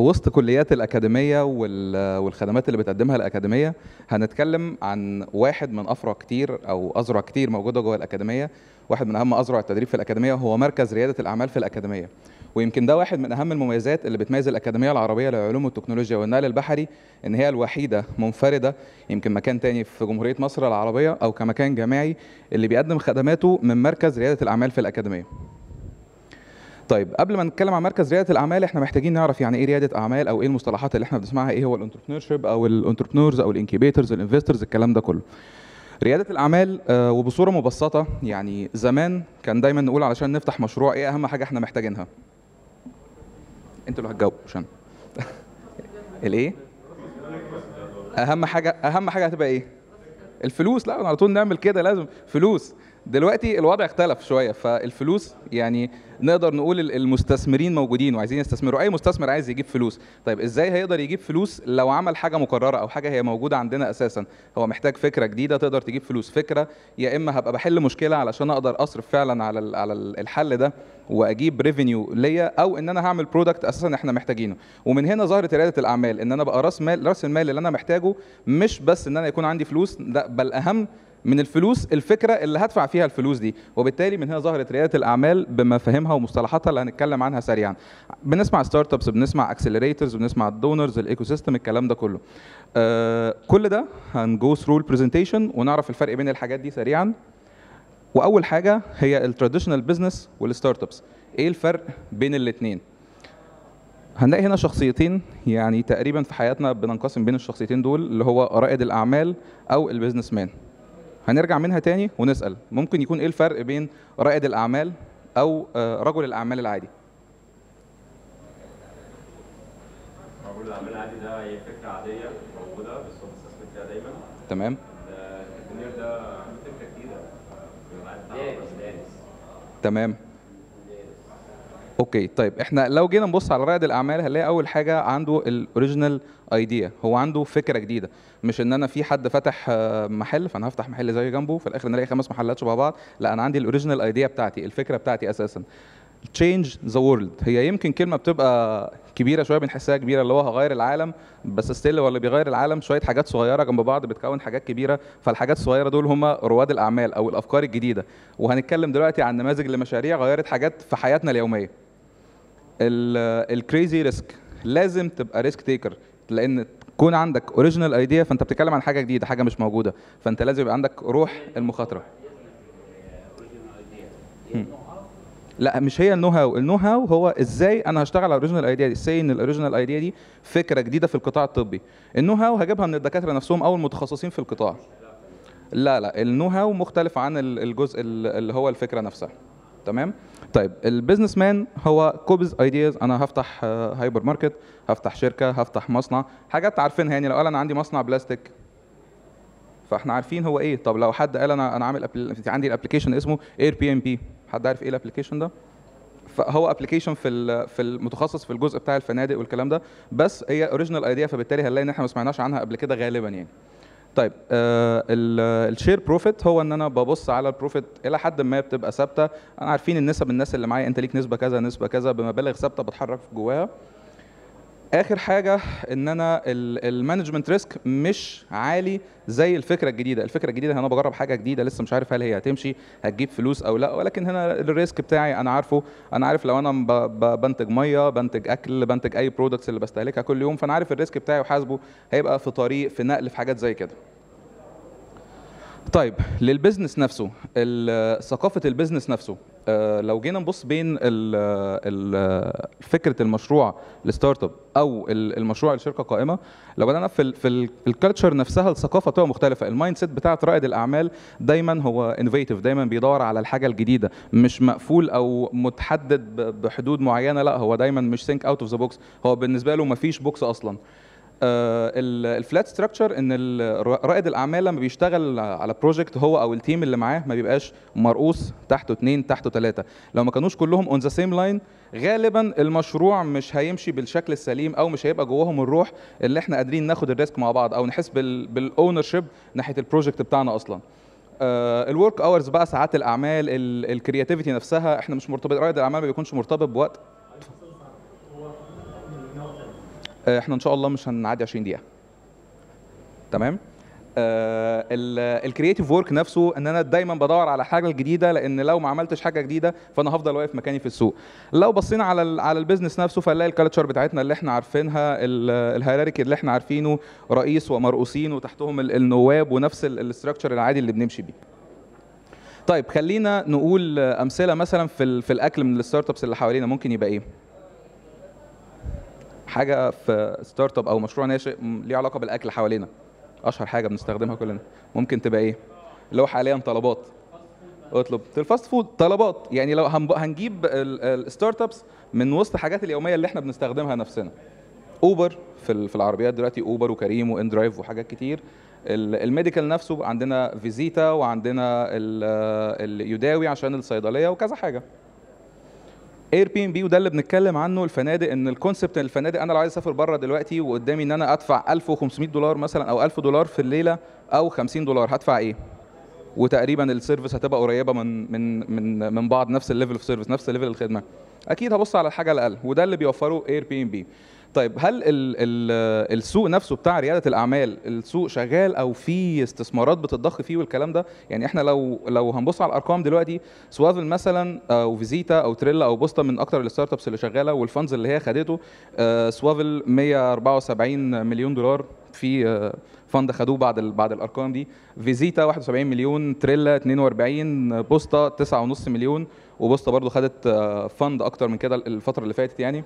في وسط كليات الأكاديمية وال- والخدمات اللي بتقدمها الأكاديمية هنتكلم عن واحد من أفرع كتير أو أذرع كتير موجودة جوه الأكاديمية واحد من أهم أذرع التدريب في الأكاديمية هو مركز ريادة الأعمال في الأكاديمية ويمكن ده واحد من أهم المميزات اللي بتميز الأكاديمية العربية للعلوم والتكنولوجيا والنقل البحري إن هي الوحيدة منفردة يمكن مكان تاني في جمهورية مصر العربية أو كمكان جامعي اللي بيقدم خدماته من مركز ريادة الأعمال في الأكاديمية طيب قبل ما نتكلم عن مركز رياده الاعمال احنا محتاجين نعرف يعني ايه رياده اعمال او ايه المصطلحات اللي احنا بنسمعها ايه هو الانتربرنور شيب او الانتربرنورز او الانكيبيتورز الانفسترز الكلام ده كله رياده الاعمال آه، وبصوره مبسطه يعني زمان كان دايما نقول علشان نفتح مشروع ايه اهم حاجه احنا محتاجينها انتوا اللي هتجاوبوا عشان الايه اهم حاجه اهم حاجه هتبقى ايه الفلوس لا على طول نعمل كده لازم فلوس دلوقتي الوضع اختلف شويه فالفلوس يعني نقدر نقول ال- المستثمرين موجودين وعايزين يستثمروا اي مستثمر عايز يجيب فلوس طيب ازاي هيقدر يجيب فلوس لو عمل حاجه مقرره او حاجه هي موجوده عندنا اساسا هو محتاج فكره جديده تقدر تجيب فلوس فكره يا اما هبقى بحل مشكله علشان اقدر اصرف فعلا على ال- على ال- الحل ده واجيب ريفينيو ليا او ان انا هعمل برودكت اساسا احنا محتاجينه ومن هنا ظهرت رياده الاعمال ان انا بقى راس مال راس المال اللي انا محتاجه مش بس ان انا يكون عندي فلوس لا بل اهم من الفلوس الفكره اللي هدفع فيها الفلوس دي وبالتالي من هنا ظهرت رياده الاعمال بمفاهيمها ومصطلحاتها اللي هنتكلم عنها سريعا بنسمع ستارت ابس بنسمع اكسلريتورز بنسمع الدونرز الايكو سيستم الكلام ده كله آه كل ده هنجو ثرو البرزنتيشن ونعرف الفرق بين الحاجات دي سريعا واول حاجه هي التراديشنال بزنس والستارت ابس ايه الفرق بين الاثنين هنلاقي هنا شخصيتين يعني تقريبا في حياتنا بننقسم بين الشخصيتين دول اللي هو رائد الاعمال او البيزنس مان هنرجع منها تاني ونسال ممكن يكون ايه الفرق بين رائد الاعمال او آه، رجل الاعمال العادي رجل الاعمال العادي ده هي فكره عاديه موجوده بس هو بيستثمر فيها دايما تمام الانتربرينور ده عنده فكره جديده في العادي بتاعه بس دارس تمام اوكي طيب احنا لو جينا نبص على رائد الاعمال هنلاقي اول حاجه عنده الاوريجينال ايديا هو عنده فكره جديده مش ان انا في حد فتح آه، محل فانا هفتح محل زي جنبه في الاخر نلاقي خمس محلات شبه بعض لا انا عندي الاوريجينال ايديا بتاعتي الفكره بتاعتي اساسا تشينج ذا وورلد هي يمكن كلمه بتبقى كبيره شويه بنحسها كبيره اللي هو هغير العالم بس ستيل هو اللي بيغير العالم شويه حاجات صغيره جنب بعض بتكون حاجات كبيره فالحاجات الصغيره دول هم رواد الاعمال او الافكار الجديده وهنتكلم دلوقتي عن نماذج لمشاريع غيرت حاجات في حياتنا اليوميه الكريزي ريسك لازم تبقى ريسك تيكر لان تكون عندك اوريجينال ايديا فانت بتتكلم عن حاجه جديده حاجه مش موجوده فانت لازم يبقى عندك روح المخاطره هم. لا مش هي النو هاو النو هاو هو ازاي انا هشتغل على الاوريجينال ايديا دي ازاي ان الاوريجينال ايديا دي فكره جديده في القطاع الطبي النو هاو هجيبها من الدكاتره نفسهم او المتخصصين في القطاع لا لا النو هاو مختلف عن ال- الجزء ال- اللي هو الفكره نفسها تمام طيب البيزنس مان هو كوبز ايدياز انا هفتح آه، هايبر ماركت هفتح شركه هفتح مصنع حاجات عارفينها يعني لو قال انا عندي مصنع بلاستيك فاحنا عارفين هو ايه طب لو حد قال انا انا عامل أبل... عندي الابلكيشن اسمه اير بي ام بي حد عارف ايه الابلكيشن ده فهو ابلكيشن في ال- في المتخصص في الجزء بتاع الفنادق والكلام ده بس هي اوريجينال ايديا فبالتالي هنلاقي ان احنا ما سمعناش عنها قبل كده غالبا يعني طيب آه الشير بروفيت هو ان انا ببص على البروفيت الى حد ما بتبقى ثابته انا عارفين النسب الناس اللي معايا انت ليك نسبه كذا نسبه كذا بمبالغ ثابته بتحرك جواها اخر حاجه ان انا المانجمنت ريسك مش عالي زي الفكره الجديده الفكره الجديده انا بجرب حاجه جديده لسه مش عارف هل هي هتمشي هتجيب فلوس او لا ولكن هنا الريسك بتاعي انا عارفه انا عارف لو انا ب- ب- بنتج ميه بنتج اكل بنتج اي برودكتس اللي بستهلكها كل يوم فانا عارف الريسك بتاعي وحاسبه هيبقى في طريق في نقل في حاجات زي كده طيب للبزنس نفسه ال- ثقافه البزنس نفسه آه، لو جينا نبص بين ال ال فكره المشروع الستارت اب او ال- المشروع الشركه قائمه لو بدانا في ال في الكالتشر نفسها الثقافه بتبقى مختلفه المايند سيت بتاعت رائد الاعمال دايما هو انوفيتيف دايما بيدور على الحاجه الجديده مش مقفول او متحدد ب- بحدود معينه لا هو دايما مش ثينك اوت اوف ذا بوكس هو بالنسبه له مفيش بوكس اصلا الفلات ستراكشر ان ال- رائد الاعمال لما بيشتغل على بروجكت هو او التيم اللي معاه ما بيبقاش مرؤوس تحته اثنين تحته ثلاثه لو ما كانوش كلهم اون ذا سيم لاين غالبا المشروع مش هيمشي بالشكل السليم او مش هيبقى جواهم الروح اللي احنا قادرين ناخد الريسك مع بعض او نحس بالاونر شيب ناحيه البروجكت بتاعنا اصلا الورك اورز بقى ساعات الاعمال الكرياتيفيتي نفسها احنا مش مرتبط رائد الاعمال ما بيكونش مرتبط بوقت آه، احنا ان شاء الله مش هنعدي 20 دقيقه تمام الكرييتيف ورك نفسه ان انا دايما بدور على حاجه جديده لان لو ما عملتش حاجه جديده فانا هفضل واقف مكاني في السوق لو بصينا على ال على البيزنس نفسه فنلاقي الكالتشر بتاعتنا اللي احنا عارفينها الهيراركي اللي احنا عارفينه رئيس ومرؤوسين وتحتهم ال- النواب ونفس الاستراكشر العادي اللي بنمشي بيه طيب خلينا نقول امثله مثلا في ال- في الاكل من الستارت ابس اللي حوالينا ممكن يبقى ايه حاجه في ستارت اب او مشروع ناشئ م- ليه علاقه بالاكل حوالينا اشهر حاجه بنستخدمها كلنا ممكن تبقى ايه اللي هو حاليا طلبات اطلب الفاست فود طلبات يعني لو هنب- هنجيب الستارت ابس من وسط الحاجات اليوميه اللي احنا بنستخدمها نفسنا اوبر في ال- في العربيات دلوقتي اوبر وكريم وان درايف وحاجات كتير ال- الميديكال نفسه عندنا فيزيتا وعندنا ال- اليداوي عشان الصيدليه وكذا حاجه اير بي ام بي وده اللي بنتكلم عنه الفنادق ان الكونسبت الفنادق انا لو عايز اسافر بره دلوقتي وقدامي ان انا ادفع 1500 دولار مثلا او 1000 دولار في الليله او 50 دولار هدفع ايه؟ وتقريبا السيرفيس هتبقى قريبه من من من من بعض نفس الليفل اوف سيرفيس نفس الليفل الخدمه اكيد هبص على الحاجه الاقل وده اللي بيوفره اير بي ام بي طيب هل ال ال السوق نفسه بتاع رياده الاعمال السوق شغال او في استثمارات بتتضخ فيه والكلام ده يعني احنا لو لو هنبص على الارقام دلوقتي سوافل مثلا او فيزيتا او تريلا او بوستا من اكتر الستارت ابس اللي شغاله والفاندز اللي هي خدته آه، سوافل 174 مليون دولار في آه، فند خدوه بعد ال- بعد الارقام دي فيزيتا 71 مليون تريلا 42 بوستا 9.5 مليون وبوستا برضو خدت آه، فند اكتر من كده الفتره اللي فاتت يعني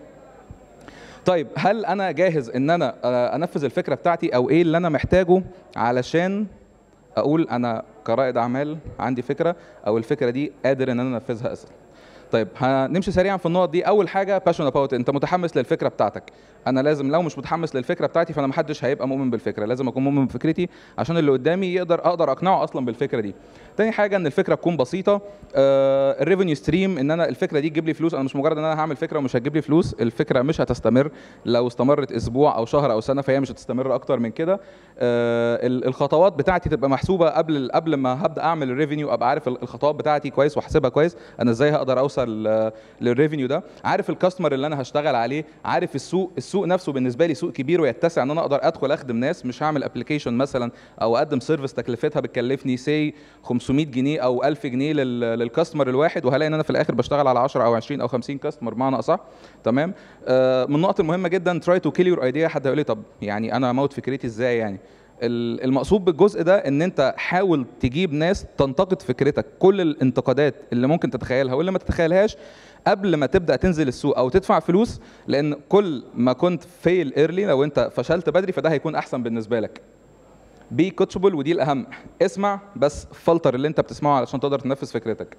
طيب هل انا جاهز ان انا آه، انفذ الفكره بتاعتي او ايه اللي انا محتاجه علشان اقول انا كرائد اعمال عندي فكره او الفكره دي قادر ان انا انفذها اسهل طيب هنمشي سريعا في النقط دي اول حاجه باشون اباوت انت متحمس للفكره بتاعتك انا لازم لو مش متحمس للفكره بتاعتي فانا محدش هيبقى مؤمن بالفكره لازم اكون مؤمن بفكرتي عشان اللي قدامي يقدر اقدر اقنعه اصلا بالفكره دي تاني حاجه ان الفكره تكون بسيطه آه الريفينيو ستريم ان انا الفكره دي تجيب لي فلوس انا مش مجرد ان انا هعمل فكره ومش هتجيب لي فلوس الفكره مش هتستمر لو استمرت اسبوع او شهر او سنه فهي مش هتستمر اكتر من كده آه ال- الخطوات بتاعتي تبقى محسوبه قبل قبل ما هبدا اعمل الريفينيو ابقى عارف ال- الخطوات بتاعتي كويس واحسبها كويس انا ازاي هقدر اوصل آه، للريفينيو ده عارف الكاستمر اللي انا هشتغل عليه عارف السوق السوق نفسه بالنسبه لي سوق كبير ويتسع ان انا اقدر ادخل اخدم ناس مش هعمل ابلكيشن مثلا او اقدم سيرفيس تكلفتها بتكلفني سي 500 جنيه او 1000 جنيه لل- للكاستمر الواحد وهلاقي ان انا في الاخر بشتغل على 10 او 20 او 50 كاستمر بمعنى اصح تمام آه، من النقط المهمه جدا تراي تو كيل يور ايديا حد هيقول لي طب يعني انا اموت فكرتي ازاي يعني ال- المقصود بالجزء ده ان انت حاول تجيب ناس تنتقد فكرتك كل الانتقادات اللي ممكن تتخيلها واللي ما تتخيلهاش قبل ما تبدا تنزل السوق او تدفع فلوس لان كل ما كنت فيل ايرلي لو انت فشلت بدري فده هيكون احسن بالنسبه لك بي كوتشبل ودي الاهم اسمع بس فلتر اللي انت بتسمعه علشان تقدر تنفذ فكرتك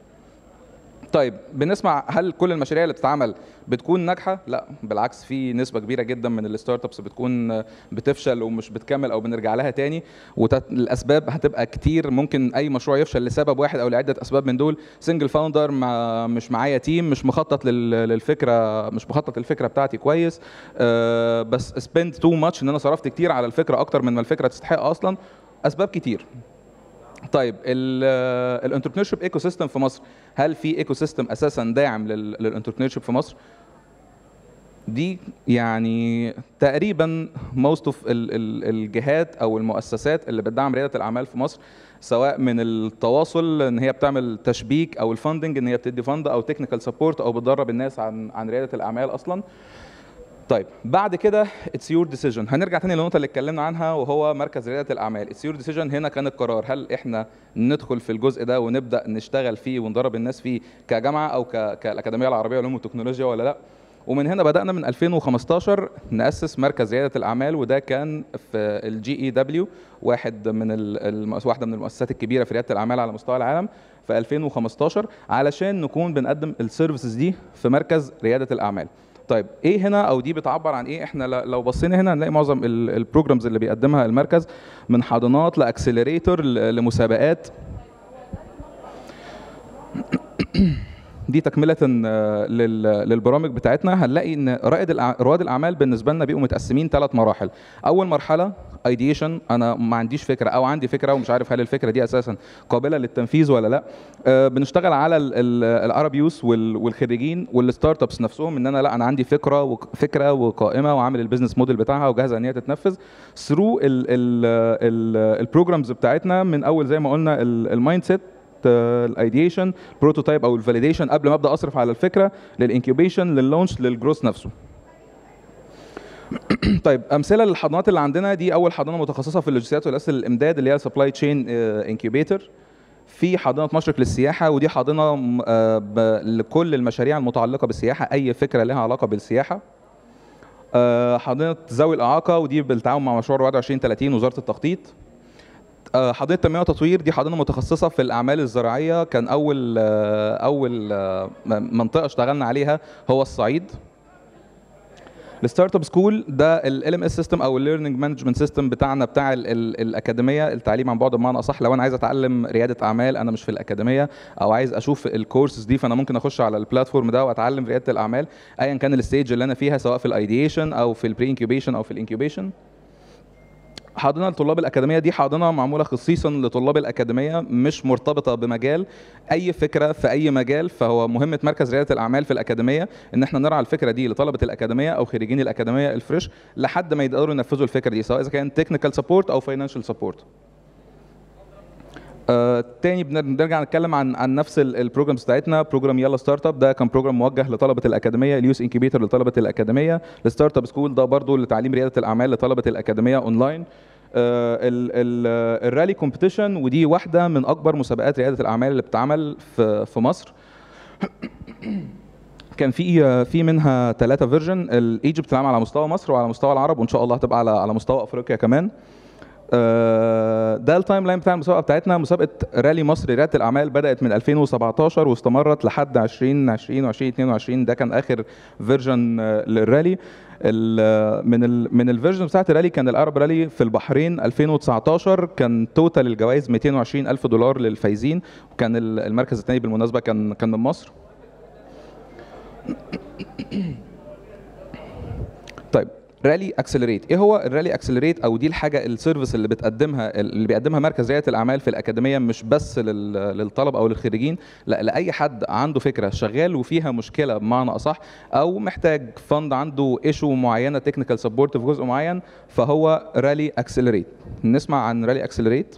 طيب بنسمع هل كل المشاريع اللي بتتعمل بتكون ناجحه؟ لا بالعكس في نسبه كبيره جدا من الستارت ابس بتكون بتفشل ومش بتكمل او بنرجع لها تاني والاسباب هتبقى كتير ممكن اي مشروع يفشل لسبب واحد او لعده اسباب من دول سنجل فاوندر ما مش معايا تيم مش مخطط لل- للفكره مش مخطط للفكره بتاعتي كويس آه، بس سبند تو ماتش ان انا صرفت كتير على الفكره اكتر من ما الفكره تستحق اصلا اسباب كتير طيب الانتربرينور شيب ايكو سيستم في مصر هل في ايكو سيستم اساسا داعم للانتربرينور شيب في مصر دي يعني تقريبا موست اوف الجهات او المؤسسات اللي بتدعم رياده الاعمال في مصر سواء من التواصل ان هي بتعمل تشبيك او الفاندنج ان هي بتدي فند او تكنيكال سبورت او بتدرب الناس عن عن رياده الاعمال اصلا طيب بعد كده اتس يور ديسيجن هنرجع تاني للنقطه اللي اتكلمنا عنها وهو مركز رياده الاعمال اتس يور ديسيجن هنا كان القرار هل احنا ندخل في الجزء ده ونبدا نشتغل فيه وندرب الناس فيه كجامعه او ك- كالاكاديميه العربيه للعلوم والتكنولوجيا ولا لا ومن هنا بدانا من 2015 ناسس مركز رياده الاعمال وده كان في الجي اي دبليو واحد من ال- المؤس- واحده من المؤسسات الكبيره في رياده الاعمال على مستوى العالم في 2015 علشان نكون بنقدم السيرفيسز دي في مركز رياده الاعمال طيب ايه هنا او دي بتعبر عن ايه احنا ل- لو بصينا هنا هنلاقي معظم البروجرامز اللي بيقدمها المركز من حاضنات لاكسلريتور ل- لمسابقات دي تكمله آه، لل- للبرامج بتاعتنا هنلاقي ان رائد الأع- رواد الاعمال بالنسبه لنا بيبقوا متقسمين ثلاث مراحل اول مرحله ايديشن انا ما عنديش فكره او عندي فكره ومش عارف هل الفكره دي اساسا قابله للتنفيذ ولا لا آه، بنشتغل على العرب يوس والخريجين والستارت ابس نفسهم ان انا لا انا عندي فكره وك- فكره وقائمه وعامل البيزنس موديل بتاعها وجاهزه ان هي تتنفذ ثرو البروجرامز بتاعتنا من اول زي ما قلنا المايند سيت الايديشن بروتوتايب او الفاليديشن قبل ما ابدا اصرف على الفكره للانكيوبيشن لللونش للجروث نفسه طيب امثله للحضانات اللي عندنا دي اول حضانه متخصصه في اللوجستيات والاسل الامداد اللي هي سبلاي تشين انكيوبيتر في حاضنه مشرق للسياحه ودي حاضنه م- آه، ب- لكل المشاريع المتعلقه بالسياحه اي فكره لها علاقه بالسياحه آه، حاضنه ذوي الاعاقه ودي بالتعاون مع مشروع رواد 2030 وزاره التخطيط آه، حاضنه تنميه وتطوير دي حاضنه متخصصه في الاعمال الزراعيه كان اول آه، اول آه، م- منطقه اشتغلنا عليها هو الصعيد الستارت اب سكول ده ال ام اس سيستم او الليرنينج مانجمنت سيستم بتاعنا بتاع ال ال الاكاديميه التعليم عن بعد بمعنى اصح لو انا عايز اتعلم رياده اعمال انا مش في الاكاديميه او عايز اشوف الكورسز دي فانا ممكن اخش على البلاتفورم ده واتعلم رياده الاعمال ايا كان الستيج اللي انا فيها سواء في الايديشن او في البري انكيوبيشن او في الانكيوبيشن حاضنه لطلاب الاكاديميه دي حاضنه معموله خصيصا لطلاب الاكاديميه مش مرتبطه بمجال اي فكره في اي مجال فهو مهمه مركز رياده الاعمال في الاكاديميه ان احنا نرعى الفكره دي لطلبه الاكاديميه او خريجين الاكاديميه الفريش لحد ما يقدروا ينفذوا الفكره دي سواء اذا كان تكنيكال سبورت او فاينانشال سبورت آه، تاني بنر- بنرجع نتكلم عن عن نفس البروجرامز بتاعتنا بروجرام يلا ستارت اب ده كان بروجرام موجه لطلبه الاكاديميه اليوس انكيبيتور لطلبه الاكاديميه الستارت اب سكول ده برضو لتعليم رياده الاعمال لطلبه الاكاديميه اونلاين آه، ال- ال- الرالي كومبيتيشن ودي واحده من اكبر مسابقات رياده الاعمال اللي بتتعمل في في مصر كان في في منها ثلاثه فيرجن الايجيبت بتتعمل على مستوى مصر وعلى مستوى العرب وان شاء الله هتبقى على على مستوى افريقيا كمان آه، ده التايم لاين بتاع المسابقه بتاعتنا مسابقه رالي مصر رياده الاعمال بدات من 2017 واستمرت لحد 2020 و2022 ده كان اخر فيرجن للرالي ال- من ال من الفيرجن بتاعت الرالي كان الارب رالي في البحرين 2019 كان توتال الجوائز 220 الف دولار للفايزين وكان ال- المركز الثاني بالمناسبه كان كان من مصر طيب رالي اكسلريت ايه هو الرالي اكسلريت او دي الحاجه السيرفيس اللي بتقدمها اللي بيقدمها مركز رياده الاعمال في الاكاديميه مش بس لل- للطلب او للخريجين لا لاي حد عنده فكره شغال وفيها مشكله بمعنى اصح او محتاج فند عنده ايشو معينه تكنيكال سبورت في جزء معين فهو رالي اكسلريت نسمع عن رالي اكسلريت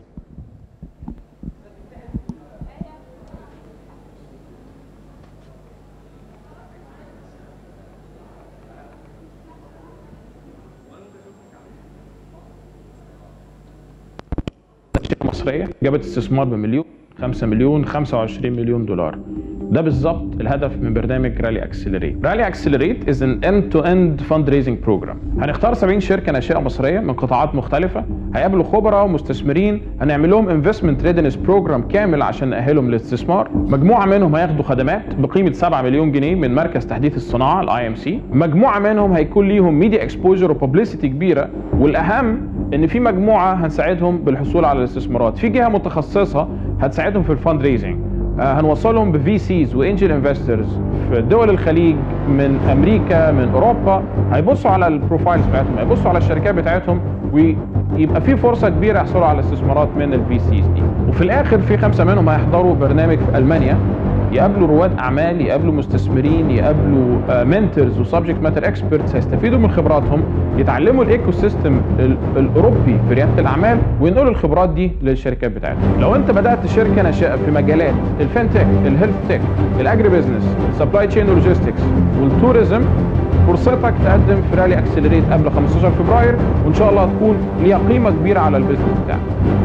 شركه مصريه جابت استثمار بمليون 5 مليون 25 مليون دولار ده بالظبط الهدف من برنامج رالي اكسلريت رالي اكسلريت از ان اند تو اند فند ريزنج بروجرام هنختار 70 شركه ناشئه مصريه من قطاعات مختلفه هيقابلوا خبراء ومستثمرين هنعمل لهم انفستمنت ريدنس بروجرام كامل عشان ناهلهم للاستثمار مجموعه منهم هياخدوا خدمات بقيمه 7 مليون جنيه من مركز تحديث الصناعه الاي ام سي مجموعه منهم هيكون ليهم ميديا اكسبوجر وببليستي كبيره والاهم ان في مجموعه هنساعدهم بالحصول على الاستثمارات في جهه متخصصه هتساعدهم في الفند ريزنج هنوصلهم بفي سيز وانجل انفسترز في دول الخليج من امريكا من اوروبا هيبصوا على البروفايلز بتاعتهم هيبصوا على الشركات بتاعتهم ويبقى في فرصه كبيره يحصلوا على استثمارات من الفي سيز دي وفي الاخر في خمسه منهم هيحضروا برنامج في المانيا يقابلوا رواد اعمال يقابلوا مستثمرين يقابلوا منتورز وسبجكت ماتر اكسبرتس هيستفيدوا من خبراتهم يتعلموا الايكو سيستم ال- الاوروبي في رياده الاعمال وينقلوا الخبرات دي للشركات بتاعتهم لو انت بدات شركه ناشئه في مجالات الفinTech الهيلث تك الاجري بزنس السبلاي تشين ولوجيستكس والتوريزم فرصتك تقدم في رالي اكسلريت قبل 15 فبراير وان شاء الله هتكون ليها قيمه كبيره على البيزنس بتاعك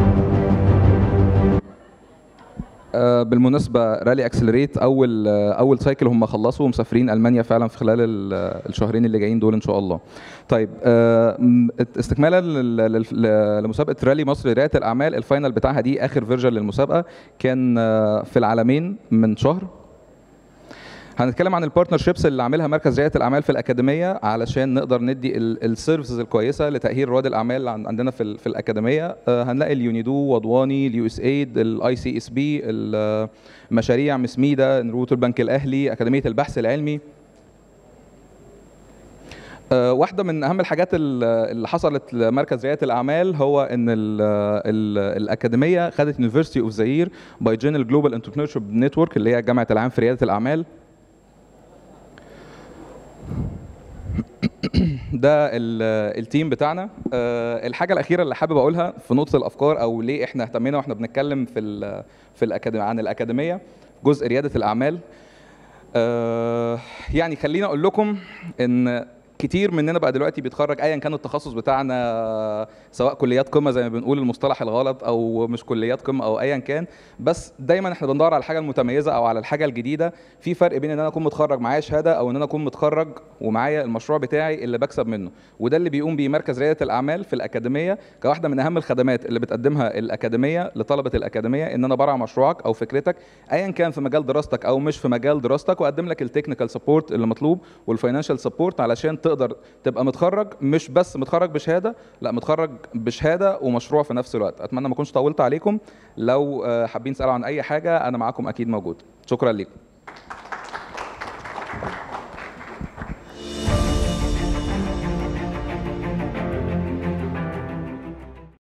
آه، بالمناسبه رالي اكسلريت اول آه، اول سايكل هم خلصوا ومسافرين المانيا فعلا في خلال ال- آه، الشهرين اللي جايين دول ان شاء الله. طيب آه، م- استكمالا لل- لل- ل- لمسابقه رالي مصر رياده الاعمال الفاينل بتاعها دي اخر فيرجن للمسابقه كان آه، في العالمين من شهر هنتكلم عن البارتنرشيبس اللي عاملها مركز رياده الاعمال في الاكاديميه علشان نقدر ندي السيرفيسز الكويسه لتاهيل رواد الاعمال اللي عن- عندنا في ال- في الاكاديميه آه، هنلاقي اليونيدو وضواني اليو اس ايد الاي سي اس بي مشاريع مسميده نروت البنك الاهلي اكاديميه البحث العلمي آه، واحدة من أهم الحاجات ال- اللي حصلت لمركز ريادة الأعمال هو إن ال ال الأكاديمية خدت University of Zaire باي جنرال جلوبال انتربرينورشيب نتورك اللي هي جامعة العام في ريادة الأعمال ده ال- التيم بتاعنا آه، الحاجه الاخيره اللي حابب اقولها في نقطه الافكار او ليه احنا اهتمينا واحنا بنتكلم في ال في الأكاديمية عن الاكاديميه جزء رياده الاعمال آه، يعني خليني اقول لكم ان كتير مننا بقى دلوقتي بيتخرج ايا كان التخصص بتاعنا سواء كليات قمه زي ما بنقول المصطلح الغلط او مش كليات قمه او ايا كان بس دايما احنا بندور على الحاجه المتميزه او على الحاجه الجديده في فرق بين ان انا اكون متخرج معايا شهاده او ان انا اكون متخرج ومعايا المشروع بتاعي اللي بكسب منه وده اللي بيقوم بيه مركز رياده الاعمال في الاكاديميه كواحده من اهم الخدمات اللي بتقدمها الاكاديميه لطلبه الاكاديميه ان انا برع مشروعك او فكرتك ايا كان في مجال دراستك او مش في مجال دراستك واقدم لك التكنيكال سبورت اللي مطلوب والفاينانشال سبورت علشان تقدر تبقى متخرج مش بس متخرج بشهاده لا متخرج بشهاده ومشروع في نفس الوقت اتمنى ما اكونش طولت عليكم لو آه، حابين تسالوا عن اي حاجه انا معاكم اكيد موجود شكرا لكم